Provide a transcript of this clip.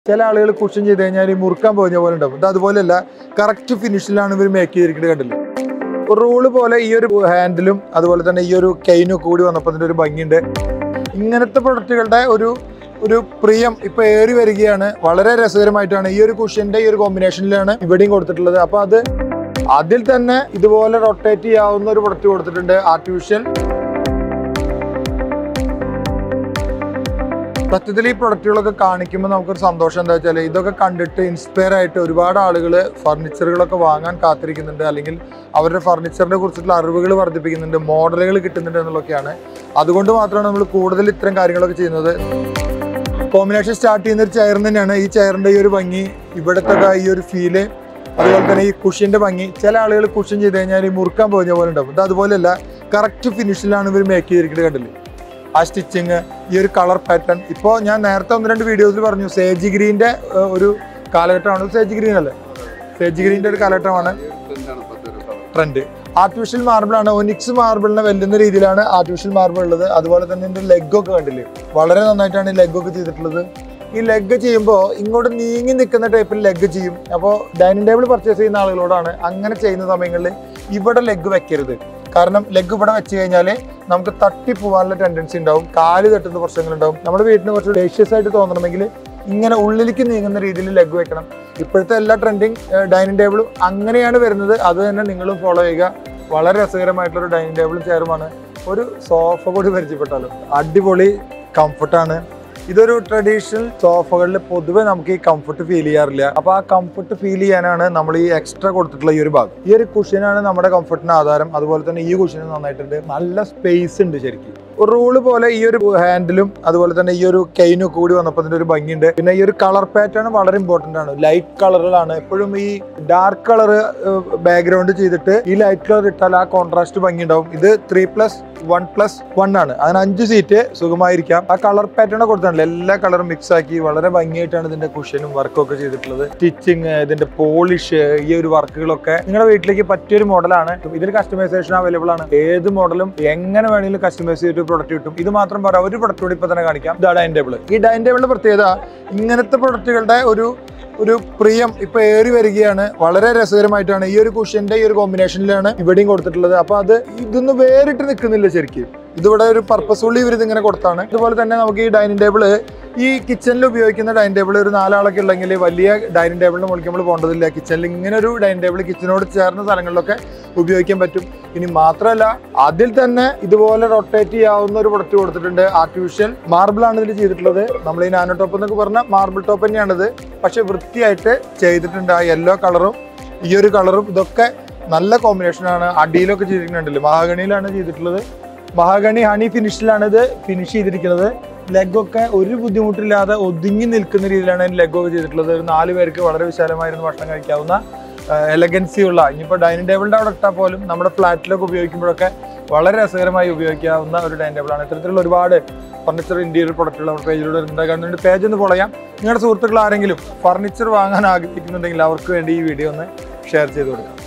ചില ആളുകൾ കുഷൻ ചെയ്ത് കഴിഞ്ഞാൽ ഈ മുറുക്കാൻ പോഞ്ഞ പോലെ ഉണ്ടാവും ഇത് അതുപോലെയല്ല കറക്റ്റ് ഫിനിഷിലാണ് ഇവർ മേക്ക് ചെയ്തിരിക്കുന്നത് കണ്ടില്ലേ ഒരു റൂള് പോലെ ഈ ഒരു ഹാൻഡിലും അതുപോലെ തന്നെ ഈ ഒരു കെയിനും കൂടി വന്നപ്പോൾ അതിൻ്റെ ഒരു ഭംഗിയുണ്ട് ഇങ്ങനത്തെ പ്രൊഡക്റ്റുകളുടെ ഒരു ഒരു പ്രിയം ഇപ്പൊ ഏറി വരികയാണ് വളരെ രസകരമായിട്ടാണ് ഈ ഒരു കുഷ്യന്റെ ഈ ഒരു കോമ്പിനേഷനിലാണ് ഇവിടെയും കൊടുത്തിട്ടുള്ളത് അപ്പൊ അത് അതിൽ തന്നെ ഇതുപോലെ റൊട്ടേറ്റ് ചെയ്യാവുന്ന ഒരു പ്രൊഡക്റ്റ് കൊടുത്തിട്ടുണ്ട് ആർട്ടിഫിഷ്യൽ സത്യത്തിൽ ഈ പ്രൊഡക്റ്റുകളൊക്കെ കാണിക്കുമ്പോൾ നമുക്കൊരു സന്തോഷം എന്താ വെച്ചാൽ ഇതൊക്കെ കണ്ടിട്ട് ഇൻസ്പയർ ആയിട്ട് ഒരുപാട് ആളുകൾ ഫർണിച്ചറുകളൊക്കെ വാങ്ങാൻ കാത്തിരിക്കുന്നുണ്ട് അല്ലെങ്കിൽ അവരുടെ ഫർണിച്ചറിനെ കുറിച്ചിട്ടുള്ള അറിവുകൾ വർദ്ധിപ്പിക്കുന്നുണ്ട് മോഡലുകൾ കിട്ടുന്നുണ്ട് എന്നുള്ളതൊക്കെയാണ് അതുകൊണ്ട് മാത്രമാണ് നമ്മൾ കൂടുതൽ ഇത്തരം കാര്യങ്ങളൊക്കെ ചെയ്യുന്നത് കോമ്പിനേഷൻ സ്റ്റാർട്ട് ചെയ്യുന്ന ഒരു ചെയറിന് തന്നെയാണ് ഈ ചെയറിന്റെ ഈ ഒരു ഭംഗി ഇവിടുത്തെ ഒക്കെ ഈ ഒരു ഫീല് അതുപോലെ തന്നെ ഈ കുഷ്യന്റെ ഭംഗി ചില ആളുകൾ കുഷ്യൻ ചെയ്ത് കഴിഞ്ഞാൽ ഈ മുറുക്കാൻ പോഞ്ഞ പോലെ ഉണ്ടാവും ഇത് അതുപോലെയല്ല കറക്റ്റ് ഫിനിഷിലാണ് ഇവർ മേക്ക് ചെയ്തിരിക്കുന്നത് കണ്ടില്ലേ ആ സ്റ്റിച്ചിങ് ഈ ഒരു കളർ പാറ്റേൺ ഇപ്പോൾ ഞാൻ നേരത്തെ ഒന്ന് രണ്ട് വീഡിയോസിൽ പറഞ്ഞു സേജ് ഗ്രീൻ്റെ ഒരു കാലഘട്ടമാണ് സേജ് ഗ്രീൻ അല്ലേ സേജ് ഗ്രീൻ്റെ ഒരു കാലഘട്ടമാണ് ട്രെൻഡ് ആർട്ടിഫിഷ്യൽ മാർബിൾ ആണ് ഒനിക്സ് മാർബിളിനെ വെല്ലുന്ന രീതിയിലാണ് ആർട്ടിഫിഷ്യൽ മാർബിൾ ഉള്ളത് അതുപോലെ തന്നെ ഇതിന്റെ ലെഗ് ഒക്കെ കണ്ടില്ലേ വളരെ നന്നായിട്ടാണ് ഈ ലെഗ് ഒക്കെ ചെയ്തിട്ടുള്ളത് ഈ ലെഗ് ചെയ്യുമ്പോൾ ഇങ്ങോട്ട് നീങ്ങി നിൽക്കുന്ന ടൈപ്പിൽ ലെഗ് ചെയ്യും അപ്പോൾ ഡൈനിങ് ടേബിൾ പർച്ചേസ് ചെയ്യുന്ന ആളുകളോടാണ് അങ്ങനെ ചെയ്യുന്ന സമയങ്ങളിൽ ഇവിടെ ലെഗ് വെക്കരുത് കാരണം ലെഗ് ഇവിടെ വെച്ച് കഴിഞ്ഞാൽ നമുക്ക് തട്ടി പോകാനുള്ള ടെൻഡൻസി ഉണ്ടാവും കാല് തട്ടുന്ന പ്രശ്നങ്ങളുണ്ടാവും നമ്മുടെ വീട്ടിന് കുറച്ച് ഡേഷ്യസ് ആയിട്ട് തോന്നണമെങ്കിൽ ഇങ്ങനെ ഉള്ളിലേക്ക് നീങ്ങുന്ന രീതിയിൽ ലെഗ് വെക്കണം ഇപ്പോഴത്തെ എല്ലാ ട്രെൻഡിങ് ഡൈനിങ് ടേബിളും അങ്ങനെയാണ് വരുന്നത് അത് തന്നെ നിങ്ങളും ഫോളോ ചെയ്യുക വളരെ രസകരമായിട്ടുള്ള ഒരു ഡൈനിങ് ടേബിളും ചെയറുമാണ് ഒരു സോഫ കൂടി പരിചയപ്പെട്ടാലോ അടിപൊളി കംഫർട്ടാണ് ഇതൊരു ട്രഡീഷണൽ സോഫകളിൽ പൊതുവെ നമുക്ക് ഈ കംഫർട്ട് ഫീൽ ചെയ്യാറില്ല അപ്പൊ ആ കംഫർട്ട് ഫീൽ ചെയ്യാനാണ് നമ്മൾ ഈ എക്സ്ട്രാ കൊടുത്തിട്ടുള്ള ഈ ഒരു ഭാഗം ഈ ഒരു കുഷ്യനാണ് നമ്മുടെ കംഫർട്ടിന് ആധാരം അതുപോലെ തന്നെ ഈ കുഷ്യൻ നന്നായിട്ടുണ്ട് നല്ല സ്പേസ് ഉണ്ട് ശരിക്കും ഒരു റൂള് പോലെ ഈ ഒരു ഹാൻഡിലും അതുപോലെ തന്നെ ഈ ഒരു കെയിനും കൂടി വന്നപ്പോൾ അതിന്റെ ഒരു ഭംഗിയുണ്ട് പിന്നെ ഈ ഒരു കളർ പാറ്റേൺ വളരെ ഇമ്പോർട്ടന്റ് ആണ് ലൈറ്റ് കളറുകളാണ് എപ്പോഴും ഈ ഡാർക്ക് കളർ ബാക്ക്ഗ്രൗണ്ട് ചെയ്തിട്ട് ഈ ലൈറ്റ് കളർ ഇട്ടാൽ ആ കോൺട്രാസ്റ്റ് ഭംഗി ഉണ്ടാവും ഇത് three plus one plus one ആണ് അതിന് അഞ്ച് സീറ്റ് സുഖമായിരിക്കാം ആ കളർ പാറ്റേൺ കൊടുത്തിട്ടുണ്ട് എല്ലാ കളറും മിക്സ് ആക്കി വളരെ ഭംഗിയായിട്ടാണ് ഇതിന്റെ കുഷനും വർക്കും ഒക്കെ ചെയ്തിട്ടുള്ളത് സ്റ്റിച്ചിങ് ഇതിന്റെ പോളിഷ് ഈ ഒരു വർക്കുകളൊക്കെ നിങ്ങളുടെ വീട്ടിലേക്ക് പറ്റിയൊരു മോഡലാണ് ഇതിൽ കസ്റ്റമൈസേഷൻ അവൈലബിൾ ആണ് ഏത് മോഡലും എങ്ങനെ വേണമെങ്കിലും കസ്റ്റമൈസ് ചെയ്തിട്ട് പ്രൊഡക്റ്റ് കിട്ടും ഇത് മാത്രം പറയാം ഒരു പ്രൊഡക്റ്റ് കൂടി ഇപ്പൊ തന്നെ കാണിക്കാം ഇതാ ഡൈനിങ് ടേബിൾ ഈ ഡൈനിങ് ടേബിളിന്റെ പ്രത്യേകത ഇങ്ങനത്തെ പ്രൊഡക്റ്റുകളുടെ ഒരു ഒരു പ്രിയം ഇപ്പൊ ഏറി വരികയാണ് വളരെ രസകരമായിട്ടാണ് ഈ ഒരു കുഷ്യന്റെ ഈ ഒരു കോമ്പിനേഷനിലാണ് ഇവിടെയും കൊടുത്തിട്ടുള്ളത് അപ്പൊ അത് ഇതൊന്നും വേറിട്ട് നിൽക്കുന്നില്ല ശരിക്കും ഇതിവിടെ ഒരു പർപ്പസ്ഫുള്ളി ഇവർ ഇതിങ്ങനെ കൊടുത്താണ് ഇതുപോലെ തന്നെ നമുക്ക് ഈ ഡൈനിങ് ടേബിള് ഈ കിച്ചണിൽ ഉപയോഗിക്കുന്ന ഡൈനിങ് ടേബിൾ ഒരു നാലാളൊക്കെ ഉണ്ടെങ്കിൽ വലിയ ഡൈനിങ് ടേബിളിന് മുകളിൽ നമ്മൾ പോകേണ്ടതില്ല കിച്ചണിൽ ഇങ്ങനെ ഒരു ഡൈനിങ് ടേബിൾ കിച്ചനോട് ചേർന്ന സ്ഥലങ്ങളിലൊക്കെ ഉപയോഗിക്കാൻ പറ്റും ഇനി മാത്രമല്ല അതിൽ തന്നെ ഇതുപോലെ റൊട്ടേറ്റ് ചെയ്യാവുന്ന ഒരു പ്രൊഡക്റ്റ് കൊടുത്തിട്ടുണ്ട് ആർട്ടിഫിഷ്യൽ മാർബിൾ ആണ് ഇതിൽ ചെയ്തിട്ടുള്ളത് നമ്മൾ ഈ നാനോ ടോപ്പ് എന്നൊക്കെ പറഞ്ഞ മാർബിൾ ടോപ്പ് തന്നെയാണിത് പക്ഷെ വൃത്തിയായിട്ട് ചെയ്തിട്ടുണ്ട് ആ യെല്ലോ കളറും ഈ ഒരു കളറും ഇതൊക്കെ നല്ല കോമ്പിനേഷനാണ് അടിയിലൊക്കെ ചെയ്തിട്ടുണ്ടല്ലോ മഹാഗണിയിലാണ് ചെയ്തിട്ടുള്ളത് മഹാഗണി ഹണി ഫിനിഷിലാണ് ഇത് ഫിനിഷ് ചെയ്തിരിക്കുന്നത് ലെഗൊക്കെ ഒരു ബുദ്ധിമുട്ടില്ലാതെ ഒതുങ്ങി നിൽക്കുന്ന രീതിയിലാണ് ലെഗൊക്കെ ചെയ്തിട്ടുള്ളത് ഒരു നാല് പേർക്ക് വളരെ വിശാലമായിരുന്നു ഭക്ഷണം കഴിക്കാവുന്ന എലഗൻസി ഉള്ള ഇനിയിപ്പോൾ ഡൈനിങ് ടേബിളിൻ്റെ അവിടെ ഇട്ടാൽ പോലും നമ്മുടെ ഫ്ലാറ്റിലൊക്കെ ഉപയോഗിക്കുമ്പോഴൊക്കെ വളരെ രസകരമായി ഉപയോഗിക്കാവുന്ന ഒരു ഡൈനിങ് ടേബിളാണ് ഇത്തരത്തിലുള്ള ഒരുപാട് ഫർണിച്ചർ ഇന്റീരിയർ പ്രൊഡക്റ്റുകൾ നമ്മുടെ പേജിലൂടെ ഉണ്ടാകുന്നുണ്ട് പേജ് ഒന്ന് follow ചെയ്യാം നിങ്ങളുടെ സുഹൃത്തുക്കൾ ആരെങ്കിലും ഫർണിച്ചർ വാങ്ങാൻ ആഗ്രഹിക്കുന്നുണ്ടെങ്കിൽ അവർക്ക് വേണ്ടി ഈ വീഡിയോ ഒന്ന് ഷെയർ ചെയ്ത് കൊടുക്കാം